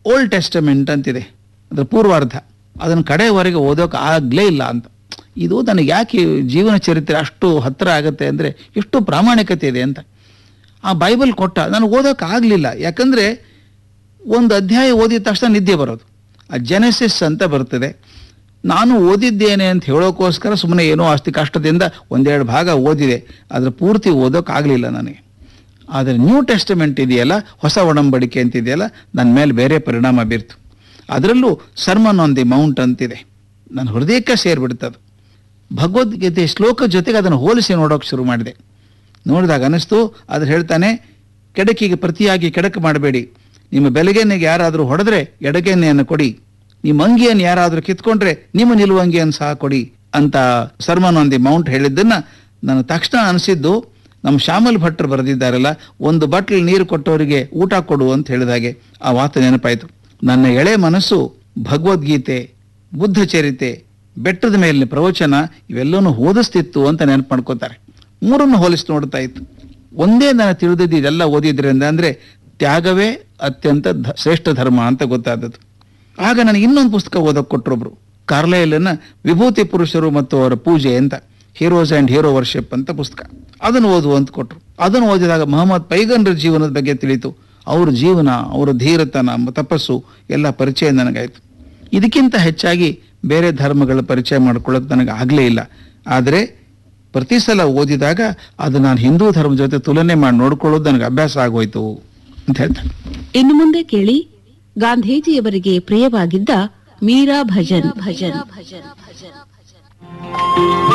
old Testament ಅಂತಿದೆ ಅದರ ಪೂರ್ವಾರ್ಧ ಅದನ್ನು ಕಡೆಯವರೆಗೆ ಓದೋಕೆ ಆಗಲೇ ಇಲ್ಲ ಅಂತ ಇದು ನನಗೆ ಯಾಕೆ ಈ ಜೀವನ ಚರಿತ್ರೆ ಅಷ್ಟು ಹತ್ತಿರ ಆಗುತ್ತೆ ಅಂದರೆ ಎಷ್ಟು ಪ್ರಾಮಾಣಿಕತೆ ಇದೆ ಅಂತ ಆ ಬೈಬಲ್ ಕೊಟ್ಟ ನನಗೆ ಓದೋಕೆ ಆಗಲಿಲ್ಲ ಯಾಕಂದರೆ ಒಂದು ಅಧ್ಯಾಯ ಓದಿದ ತಕ್ಷಣ ನಿದ್ದೆ ಬರೋದು ಆ ಜೆನೆಸಿಸ್ ಅಂತ ಬರ್ತದೆ ನಾನು ಓದಿದ್ದೇನೆ ಅಂತ ಹೇಳೋಕ್ಕೋಸ್ಕರ ಸುಮ್ಮನೆ ಏನೋ ಅಷ್ಟು ಕಷ್ಟದಿಂದ ಒಂದೆರಡು ಭಾಗ ಓದಿದೆ ಅದರ ಪೂರ್ತಿ ಓದೋಕ್ಕಾಗಲಿಲ್ಲ ನನಗೆ ಆದರೆ ನ್ಯೂ ಟೆಸ್ಟಮೆಂಟ್ ಇದೆಯಲ್ಲ ಹೊಸ ಒಡಂಬಡಿಕೆ ಅಂತಿದೆಯಲ್ಲ ನನ್ನ ಮೇಲೆ ಬೇರೆ ಪರಿಣಾಮ ಬೀರ್ತು ಅದರಲ್ಲೂ ಸರ್ಮನ್ ಆನ್ ದಿ ಮೌಂಟ್ ಅಂತಿದೆ ನನ್ನ ಹೃದಯಕ್ಕೆ ಸೇರಿಬಿಡ್ತದು ಭಗವದ್ಗೀತೆ ಶ್ಲೋಕ ಜೊತೆಗೆ ಅದನ್ನು ಹೋಲಿಸಿ ನೋಡೋಕೆ ಶುರು ಮಾಡಿದೆ ನೋಡಿದಾಗ ಅನಿಸ್ತು ಅದ್ರ ಹೇಳ್ತಾನೆ ಕೆಡಕಿಗೆ ಪ್ರತಿಯಾಗಿ ಕೆಡಕು ಮಾಡಬೇಡಿ ನಿಮ್ಮ ಬೆಲಗೆನ್ನೆಗೆ ಯಾರಾದರೂ ಹೊಡೆದ್ರೆ ಎಡಗೆನ್ನೆಯನ್ನು ಕೊಡಿ ನಿಮ್ಮ ಅಂಗಿಯನ್ನು ಯಾರಾದರೂ ಕಿತ್ಕೊಂಡ್ರೆ ನಿಮ್ಮ ನಿಲುವಂಗಿಯನ್ನು ಸಹ ಕೊಡಿ ಅಂತ ಸರ್ಮನ್ ಆನ್ ದಿ ಮೌಂಟ್ ಹೇಳಿದ್ದನ್ನ ನಾನು ತಕ್ಷಣ ಅನಿಸಿದ್ದು ನಮ್ಮ ಶ್ಯಾಮಲ್ ಭಟ್ರು ಬರೆದಿದ್ದಾರಲ್ಲ ಒಂದು ಬಟ್ಲ್ ನೀರು ಕೊಟ್ಟವರಿಗೆ ಊಟ ಕೊಡು ಅಂತ ಹೇಳಿದಾಗೆ ಆ ವಾತು ನೆನಪಾಯಿತು ನನ್ನ ಎಳೆ ಮನಸ್ಸು ಭಗವದ್ಗೀತೆ ಬುದ್ಧ ಚರಿತೆ ಬೆಟ್ಟದ ಮೇಲಿನ ಪ್ರವಚನ ಇವೆಲ್ಲನೂ ಓದಿಸ್ತಿತ್ತು ಅಂತ ನೆನಪು ಮಾಡ್ಕೋತಾರೆ ಮೂರನ್ನು ಹೋಲಿಸಿ ನೋಡ್ತಾ ಇತ್ತು ಒಂದೇ ನಾನು ತಿಳಿದಿದ್ದು ಇದೆಲ್ಲ ಓದಿದ್ರಿಂದ ಅಂದ್ರೆ ತ್ಯಾಗವೇ ಅತ್ಯಂತ ಧ- ಶ್ರೇಷ್ಠ ಧರ್ಮ ಅಂತ ಗೊತ್ತಾದದ್ದು ಆಗ ನನಗೆ ಇನ್ನೊಂದು ಪುಸ್ತಕ ಓದಕ್ಕೆ ಕೊಟ್ಟರೊಬ್ರು ಕಾರ್ಲೈಲನ್ನ ವಿಭೂತಿ ಪುರುಷರು ಮತ್ತು ಅವರ ಪೂಜೆ ಅಂತ ಹೀರೋಸ್ ಆ್ಯಂಡ್ ಹೀರೋ ವರ್ಷಿಪ್ ಅಂತ ಪುಸ್ತಕ ಅದನ್ನು ಓದು ಅಂತ ಕೊಟ್ಟರು ಅದನ್ನು ಓದಿದಾಗ ಮೊಹಮ್ಮದ್ ಪೈಗಂಡ್ರ ಜೀವನದ ಬಗ್ಗೆ ತಿಳಿತು ಅವ್ರ ಜೀವನ ಅವರ ಧೀರತನ ಮ- ತಪಸ್ಸು ಎಲ್ಲ ಪರಿಚಯ ನನಗಾಯಿತು ಇದಕ್ಕಿಂತ ಹೆಚ್ಚಾಗಿ ಬೇರೆ ಧರ್ಮಗಳ ಪರಿಚಯ ಮಾಡ್ಕೊಳ್ಳೋಕೆ ನನಗೆ ಆಗಲೇ ಇಲ್ಲ ಆದರೆ ಪ್ರತಿ ಸಲ ಓದಿದಾಗ ಅದು ನಾನು ಹಿಂದೂ ಧರ್ಮದ ಜೊತೆ ತುಲನೆ ಮಾಡಿ ನೋಡ್ಕೊಳ್ಳೋದು ನನಗೆ ಅಭ್ಯಾಸ ಆಗೋಯ್ತು ಅಂತ ಹೇಳ್ತಾರೆ ಇನ್ನು ಮುಂದೆ ಕೇಳಿ ಗಾಂಧೀಜಿಯವರಿಗೆ ಪ್ರಿಯವಾಗಿದ್ದ ಮೀರಾ ಭಜನ್ ಭಜನ್ ಭಜನ್ ಭಜನ್